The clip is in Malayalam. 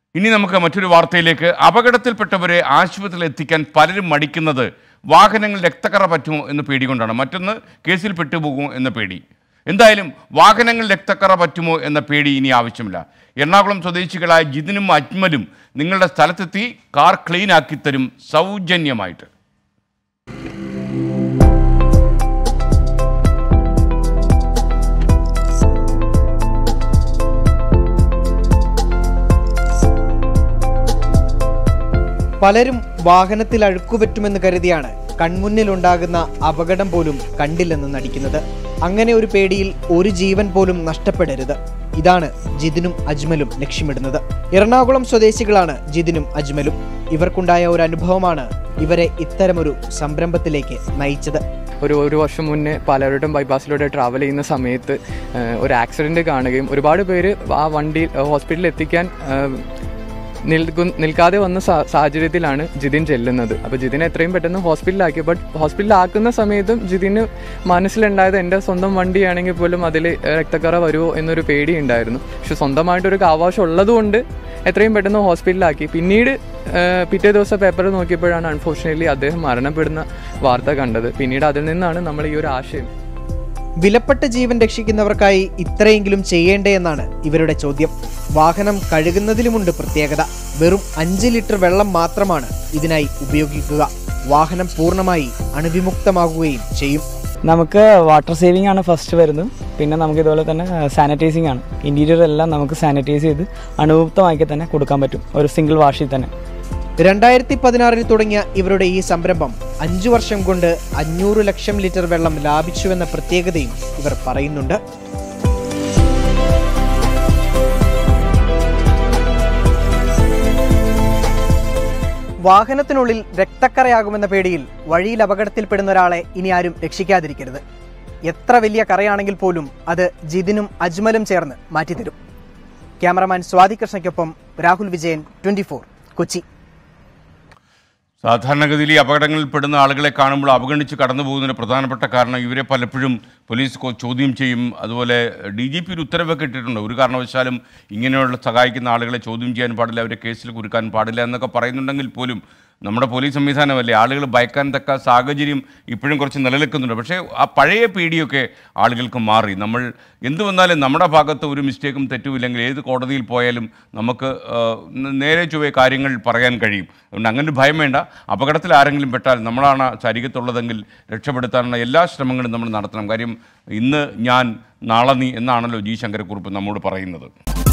ഇനി നമുക്ക് മറ്റൊരു വാർത്തയിലേക്ക് അപകടത്തിൽപ്പെട്ടവരെ ആശുപത്രിയിൽ എത്തിക്കാൻ പലരും മടിക്കുന്നത് വാഹനങ്ങൾ രക്തക്കറ പറ്റുമോ എന്ന് പേടികൊണ്ടാണ് മറ്റൊന്ന് കേസിൽ പെട്ടുപോകുമോ എന്ന പേടി എന്തായാലും വാഹനങ്ങൾ രക്തക്കറ പറ്റുമോ എന്ന പേടി ഇനി ആവശ്യമില്ല എറണാകുളം സ്വദേശികളായ ജിതിനും അജ്മലും നിങ്ങളുടെ സ്ഥലത്തെത്തി കാർ ക്ലീൻ ആക്കി തരും സൗജന്യമായിട്ട് പലരും വാഹനത്തിൽ അഴുക്കുപറ്റുമെന്ന് കരുതിയാണ് കൺമുന്നിലുണ്ടാകുന്ന അപകടം പോലും കണ്ടില്ലെന്ന് നടിക്കുന്നത് അങ്ങനെ ഒരു പേടിയിൽ ഒരു ജീവൻ പോലും നഷ്ടപ്പെടരുത് ഇതാണ് ജിതിനും അജ്മലും ലക്ഷ്യമിടുന്നത് എറണാകുളം സ്വദേശികളാണ് ജിതിനും അജ്മലും ഇവർക്കുണ്ടായ ഒരു അനുഭവമാണ് ഇവരെ ഇത്തരമൊരു സംരംഭത്തിലേക്ക് നയിച്ചത് ഒരു ഒരു വർഷം മുന്നേ പാലാരോട്ടം ബൈപ്പാസിലൂടെ ട്രാവൽ ചെയ്യുന്ന സമയത്ത് ആ, ഒരു ആക്സിഡൻറ്റ് കാണുകയും ഒരുപാട് പേര് ആ വണ്ടി ഹോസ്പിറ്റലിൽ എത്തിക്കാൻ ആ, നിൽക്കു നിൽക്കാതെ വന്ന സാ- സാഹചര്യത്തിലാണ് ജിതിൻ ചെല്ലുന്നത് അപ്പോൾ ജിതിനെ എത്രയും പെട്ടെന്ന് ഹോസ്പിറ്റലിലാക്കി ബട്ട് ഹോസ്പിറ്റലിലാക്കുന്ന സമയത്തും ജിതിന് മനസ്സിലുണ്ടായത് എൻ്റെ സ്വന്തം വണ്ടിയാണെങ്കിൽ പോലും അതിൽ രക്തക്കറ വരുമോ എന്നൊരു പേടി ഉണ്ടായിരുന്നു പക്ഷെ സ്വന്തമായിട്ടൊരു ആവാസം ഉള്ളതുകൊണ്ട് എത്രയും പെട്ടെന്ന് ഹോസ്പിറ്റലിലാക്കി പിന്നീട് ആ, പിറ്റേ ദിവസം പേപ്പർ നോക്കിയപ്പോഴാണ് അൺഫോർച്ചുനേറ്റ്ലി അദ്ദേഹം മരണപ്പെടുന്ന വാർത്ത കണ്ടത് പിന്നീട് അതിൽ നിന്നാണ് നമ്മൾ ഈ ഒരു ആശയം വിലപ്പെട്ട ജീവൻ രക്ഷിക്കുന്നവർക്കായി ഇത്രയെങ്കിലും ചെയ്യേണ്ടേ എന്നാണ് ഇവരുടെ ചോദ്യം വാഹനം കഴുകുന്നതിലുമുണ്ട് പ്രത്യേകത വെറും അഞ്ച് ലിറ്റർ വെള്ളം മാത്രമാണ് ഇതിനായി ഉപയോഗിക്കുക വാഹനം പൂർണ്ണമായി അണുവിമുക്തമാകുകയും ചെയ്യും നമുക്ക് വാട്ടർ സേവിംഗ് ആണ് ഫസ്റ്റ് വരുന്നത് പിന്നെ നമുക്ക് ഇതുപോലെ തന്നെ സാനിറ്റൈസിങ് ആണ് ഇൻറ്റീരിയർ എല്ലാം നമുക്ക് സാനിറ്റൈസ് ചെയ്ത് അണുമുക്തമാക്കി തന്നെ കൊടുക്കാൻ പറ്റും ഒരു സിംഗിൾ വാഷിൽ തന്നെ രണ്ടായിരത്തി പതിനാറിൽ തുടങ്ങിയ ഇവരുടെ ഈ സംരംഭം അഞ്ചു വർഷം കൊണ്ട് അഞ്ഞൂറ് ലക്ഷം ലിറ്റർ വെള്ളം ലാഭിച്ചുവെന്ന പ്രത്യേകതയും ഇവർ പറയുന്നുണ്ട് വാഹനത്തിനുള്ളിൽ രക്തക്കറയാകുമെന്ന പേടിയിൽ വഴിയിൽ അപകടത്തിൽപ്പെടുന്ന ഒരാളെ ഇനി ആരും രക്ഷിക്കാതിരിക്കരുത് എത്ര വലിയ കറയാണെങ്കിൽ പോലും അത് ജിതിനും അജ്മലും ചേർന്ന് മാറ്റിത്തരും ക്യാമറമാൻ സ്വാതി കൃഷ്ണയ്ക്കൊപ്പം രാഹുൽ വിജയൻ ട്വന്റി കൊച്ചി സാധാരണഗതിയിൽ ഈ അപകടങ്ങളിൽ പെടുന്ന ആളുകളെ കാണുമ്പോൾ അവഗണിച്ച് കടന്നു പോകുന്നതിന് പ്രധാനപ്പെട്ട കാരണം ഇവരെ പലപ്പോഴും പോലീസ് കൊ- ചോദ്യം ചെയ്യും അതുപോലെ ഡി ജി പി ഒരു ഉത്തരവൊക്കെ ഇട്ടിട്ടുണ്ട് ഒരു കാരണവശാലും ഇങ്ങനെയുള്ള സഹായിക്കുന്ന ആളുകളെ ചോദ്യം ചെയ്യാൻ പാടില്ല അവരെ കേസിൽ കുരുക്കാൻ പാടില്ല എന്നൊക്കെ പറയുന്നുണ്ടെങ്കിൽ പോലും നമ്മുടെ പോലീസ് സംവിധാനമല്ലേ ആളുകൾ ഭയക്കാൻ തക്ക സാഹചര്യം ഇപ്പോഴും കുറച്ച് നിലനിൽക്കുന്നുണ്ട് പക്ഷേ ആ പഴയ പേടിയൊക്കെ ആളുകൾക്ക് മാറി നമ്മൾ എന്ത് വന്നാലും നമ്മുടെ ഭാഗത്ത് ഒരു മിസ്റ്റേക്കും തെറ്റുമില്ലെങ്കിൽ ഏത് കോടതിയിൽ പോയാലും നമുക്ക് ആ, ന- നേരെ ചൊവ്വേ കാര്യങ്ങൾ പറയാൻ കഴിയും അതുകൊണ്ട് അങ്ങനെ ഒരു ഭയം വേണ്ട അപകടത്തിൽ ആരെങ്കിലും പെട്ടാൽ നമ്മളാണ് ശരീരത്തുള്ളതെങ്കിൽ രക്ഷപ്പെടുത്താനുള്ള എല്ലാ ശ്രമങ്ങളും നമ്മൾ നടത്തണം കാര്യം ഇന്ന് ഞാൻ നാളെ നീ എന്നാണല്ലോ ജി ശങ്കരക്കുറുപ്പ് നമ്മോട് പറയുന്നത്